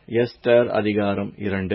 Esther அதிகாரம் இரண்டு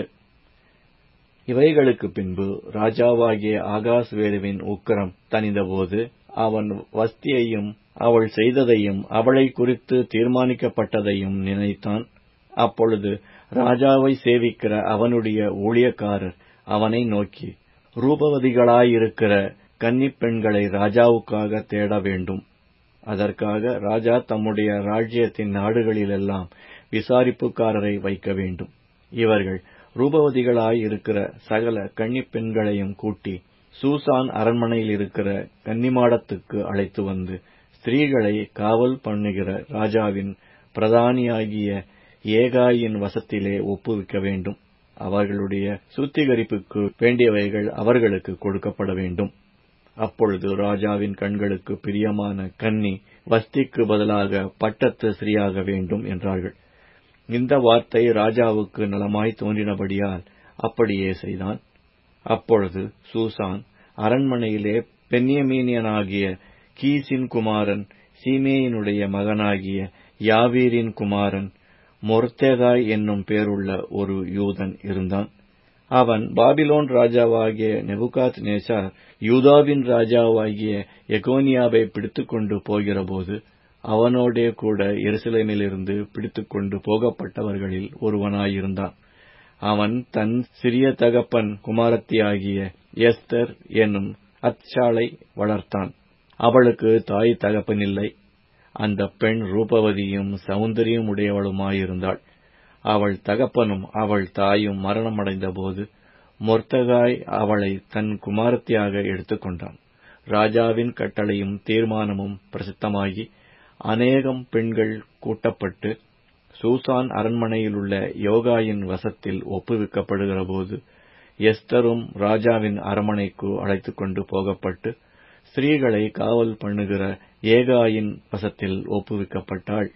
இவைகளுக்கு பின்பு ராஜாவாகிய ஆகாஸ்வேருவின் உக்கிரம் தணிந்தபோது அவன் வஸ்தியையும் அவள் செய்ததையும் அவளை குறித்து தீர்மானிக்கப்பட்டதையும் நினைத்தான் அப்பொழுது ராஜாவை சேவிக்கிற அவனுடைய ஊழியக்காரர் அவனை நோக்கி ரூபவதிகளாயிருக்கிற கன்னிப் பெண்களை ராஜாவுக்காக தேட வேண்டும் அதற்காக ராஜா தம்முடைய ராஜ்யத்தின் நாடுகளிலெல்லாம் விசாரிப்புக்காரரை வைக்க வேண்டும் இவர்கள் ரூபவதிகளாய் இருக்கிற சகல கன்னிப் பெண்களையும் கூட்டி சூசான் அரண்மனையில் இருக்கிற கன்னிமாடத்துக்கு அழைத்து வந்து ஸ்திரீகளை காவல் பண்ணுகிற ராஜாவின் பிரதானியாகிய ஏகாயின் வசத்திலே ஒப்புவிக்க வேண்டும் அவர்களுடைய சுத்திகரிப்புக்கு வேண்டியவைகள் அவர்களுக்கு கொடுக்கப்பட வேண்டும் அப்பொழுது ராஜாவின் கண்களுக்கு பிரியமான கன்னி வஸ்திக்கு பதிலாக பட்டத்து ஸ்திரீயாக வேண்டும் என்றார்கள் இந்த வார்த்தை ராஜாவுக்கு நலமாய் தோன்றினபடியால் அப்படியே செய்தான் அப்பொழுது சூசான் அரண்மனையிலே பென்யமீனியனாகிய கீசின் குமாரன் சீமேயினுடைய மகனாகிய யாவீரின் குமாரன் மொர்த்தேகாய் என்னும் பேருள்ள ஒரு யூதன் இருந்தான் அவன் பாபிலோன் ராஜாவாகிய நெபுகாத் நேசார் யூதாவின் ராஜாவாகிய எகோனியாவை பிடித்துக்கொண்டு போகிறபோது அவனோடே கூட எருசலேமிலிருந்து பிடித்துக்கொண்டு போகப்பட்டவர்களில் ஒருவனாயிருந்தான் அவன் தன் சிறிய தகப்பன் குமாரத்தியாகிய எஸ்தர் என்னும் அச்சாளை வளர்த்தான் அவளுக்கு தாய் தகப்பனில்லை அந்த பெண் ரூபவதியும் சௌந்தரியம் உடையவளுமாயிருந்தாள் அவள் தகப்பனும் அவள் தாயும் மரணமடைந்தபோது மொர்த்தகாய் அவளை தன் குமாரத்தியாக எடுத்துக்கொண்டான் ராஜாவின் கட்டளையும் தீர்மானமும் பிரசித்தமாகி அநேகம் பெண்கள் கூட்டப்பட்டு சூசான் அரண்மனையிலுள்ள யோகாயின் வசத்தில் ஒப்புவிக்கப்படுகிறபோது எஸ்தரும் ராஜாவின் அரண்மனைக்கு அழைத்துக் கொண்டு போகப்பட்டு ஸ்திரீகளை காவல் பண்ணுகிற ஏகாயின் வசத்தில் ஒப்புவிக்கப்பட்டாள்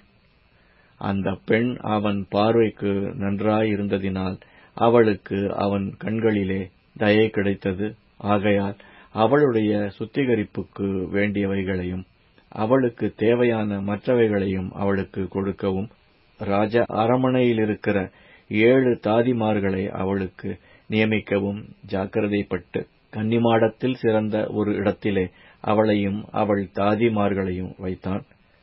அந்த பெண் அவன் பார்வைக்கு நன்றாயிருந்ததினால் அவளுக்கு அவன் கண்களிலே தயை கிடைத்தது ஆகையால் அவளுடைய சுத்திகரிப்புக்கு வேண்டியவைகளையும் அவளுக்கு தேவையான மற்றவைகளையும் அவளுக்கு கொடுக்கவும் ராஜ அரமனையிலிருக்கிற ஏழு தாதிமார்களை அவளுக்கு நியமிக்கவும் ஜாக்கிரதைப்பட்டு கன்னிமாடத்தில் சிறந்த ஒரு இடத்திலே அவளையும் அவள் தாதிமார்களையும் வைத்தான்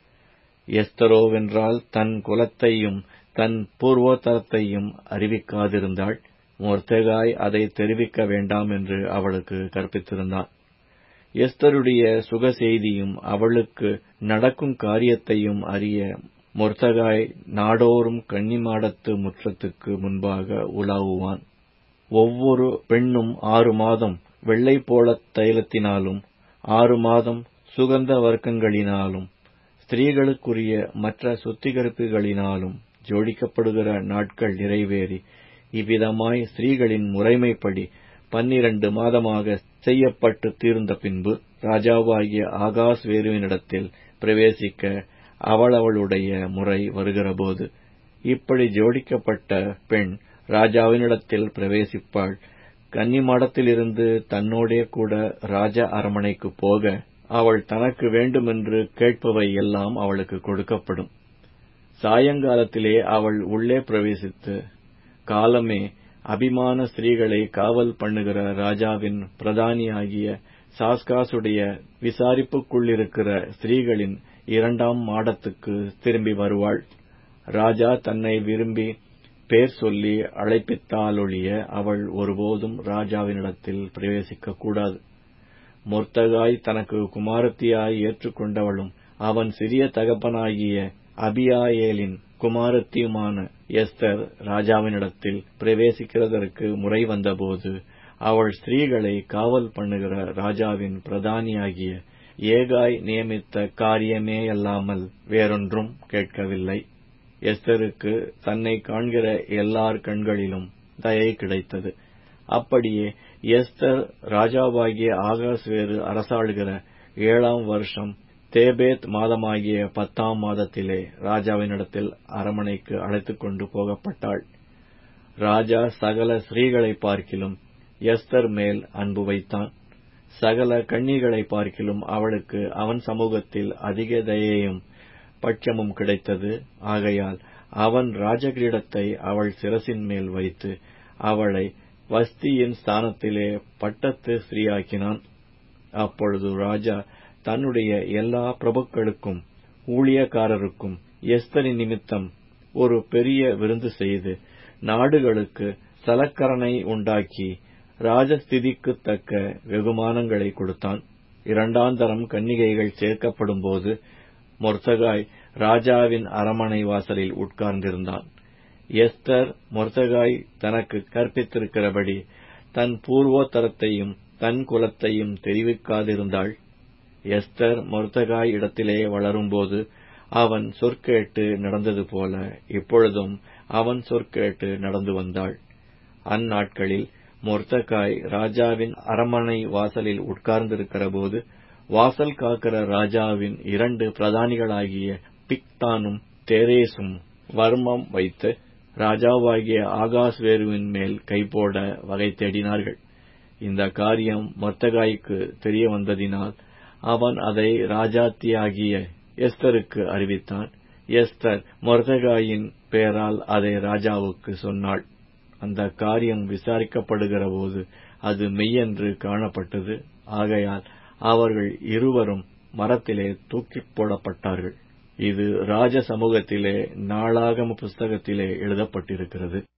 எஸ்தரோவென்றால் தன் குலத்தையும் தன் பூர்வோத்தரத்தையும் அறிவிக்காதிருந்தாள் மொர்த்தகாய் அதை தெரிவிக்க வேண்டாம் என்று அவளுக்கு கற்பித்திருந்தான் எஸ்தருடைய சுக செய்தியும் அவளுக்கு நடக்கும் காரியத்தையும் அறிய மொர்த்தகாய் நாடோறும் கன்னிமாடத்து முற்றத்துக்கு முன்பாக உலாவுவான் ஒவ்வொரு பெண்ணும் ஆறு மாதம் வெள்ளை போல தைலத்தினாலும் ஆறு மாதம் சுகந்த வர்க்கங்களினாலும் ஸ்திரீகளுக்குரிய மற்ற சுத்திகரிப்புகளினாலும் ஜோடிக்கப்படுகிற நாட்கள் நிறைவேறி இவ்விதமாய் ஸ்திரீகளின் முறைமைப்படி பன்னிரண்டு மாதமாக செய்யப்பட்டு தீர்ந்த பின்பு ராஜாவாகிய ஆகாஸ் வேறுவினிடத்தில் பிரவேசிக்க அவளவளுடைய முறை வருகிறபோது இப்படி ஜோடிக்கப்பட்ட பெண் ராஜாவினிடத்தில் பிரவேசிப்பாள் கன்னிமாடத்திலிருந்து தன்னோடே கூட ராஜ அரமனைக்கு போக அவள் தனக்கு வேண்டுமென்று கேட்பவை எல்லாம் அவளுக்கு கொடுக்கப்படும் சாயங்காலத்திலே அவள் உள்ளே பிரவேசித்து காலமே அபிமான ஸ்திரீகளை காவல் பண்ணுகிற ராஜாவின் பிரதானியாகிய சாஸ்காசுடைய விசாரிப்புக்குள்ளிருக்கிற ஸ்திரீகளின் இரண்டாம் மாடத்துக்கு திரும்பி வருவாள் ராஜா தன்னை விரும்பி பேர் சொல்லி அழைப்பித்தாலொழிய அவள் ஒருபோதும் ராஜாவினிடத்தில் பிரவேசிக்க கூடாது மொர்த்தகாய் தனக்கு குமாரத்தியாய் ஏற்றுக்கொண்டவளும் அவன் சிறிய தகப்பனாகிய அபியாயேலின் குமாரத்தியுமான எஸ்தர் ராஜாவினிடத்தில் பிரவேசிக்கிறதற்கு முறை வந்தபோது அவள் ஸ்திரீகளை காவல் பண்ணுகிற ராஜாவின் பிரதானியாகிய ஏகாய் நியமித்த காரியமேயல்லாமல் வேறொன்றும் கேட்கவில்லை எஸ்தருக்கு தன்னை காண்கிற எல்லார் கண்களிலும் தயை கிடைத்தது அப்படியே எஸ்தர் ராஜாவாகிய ஆகாஸ்வேறு அரசாளுகிற ஏழாம் வருஷம் தேபேத் மாதமாகிய பத்தாம் மாதத்திலே ராஜாவினிடத்தில் அரமனைக்கு அழைத்துக் கொண்டு போகப்பட்டாள் ராஜா சகல ஸ்திரீகளை பார்க்கிலும் எஸ்தர் மேல் அன்பு வைத்தான் சகல கண்ணிகளை பார்க்கிலும் அவளுக்கு அவன் சமூகத்தில் அதிக தயையும் பட்சமும் கிடைத்தது ஆகையால் அவன் ராஜகிரீடத்தை அவள் சிரசின் மேல் வைத்து அவளை வஸ்தியின் ஸ்தானத்திலே பட்டத்து ஸ்திரீயாக்கினான் அப்பொழுது ராஜா தன்னுடைய எல்லா பிரபுக்களுக்கும் ஊழியக்காரருக்கும் எஸ்தரின் நிமித்தம் ஒரு பெரிய விருந்து செய்து நாடுகளுக்கு சலக்கரணை உண்டாக்கி ராஜஸ்திதிக்கு தக்க வெகுமானங்களை கொடுத்தான் இரண்டாந்தரம் கன்னிகைகள் சேர்க்கப்படும்போது மொர்த்தகாய் ராஜாவின் அரமனை வாசலில் உட்கார்ந்திருந்தான் எஸ்தர் மொர்த்தகாய் தனக்கு கற்பித்திருக்கிறபடி தன் பூர்வோத்தரத்தையும் தன் குலத்தையும் தெரிவிக்காதிருந்தாள் எஸ்தர் மொர்த்தகாய் இடத்திலே வளரும்போது அவன் சொற்கேட்டு நடந்தது போல இப்பொழுதும் அவன் சொற்கேட்டு நடந்து வந்தாள் அந்நாட்களில் மொர்த்தகாய் ராஜாவின் அரமனை வாசலில் உட்கார்ந்திருக்கிறபோது வாசல் காக்கிற ராஜாவின் இரண்டு பிரதானிகளாகிய பிக்தானும் தேரேசும் வர்மம் வைத்து ராஜாவாகிய ஆகாஸ்வேருவின் மேல் கைபோட வகை தேடினார்கள் இந்த காரியம் மொர்த்தகாய்க்கு தெரிய வந்ததினால் அவன் அதை ராஜாத்தியாகிய எஸ்தருக்கு அறிவித்தான் எஸ்தர் மொர்தகாயின் பெயரால் அதை ராஜாவுக்கு சொன்னாள் அந்த காரியம் விசாரிக்கப்படுகிற போது அது மெய்யென்று காணப்பட்டது ஆகையால் அவர்கள் இருவரும் மரத்திலே தூக்கிப் போடப்பட்டார்கள் இது ராஜ சமூகத்திலே நாளாகம புஸ்தகத்திலே எழுதப்பட்டிருக்கிறது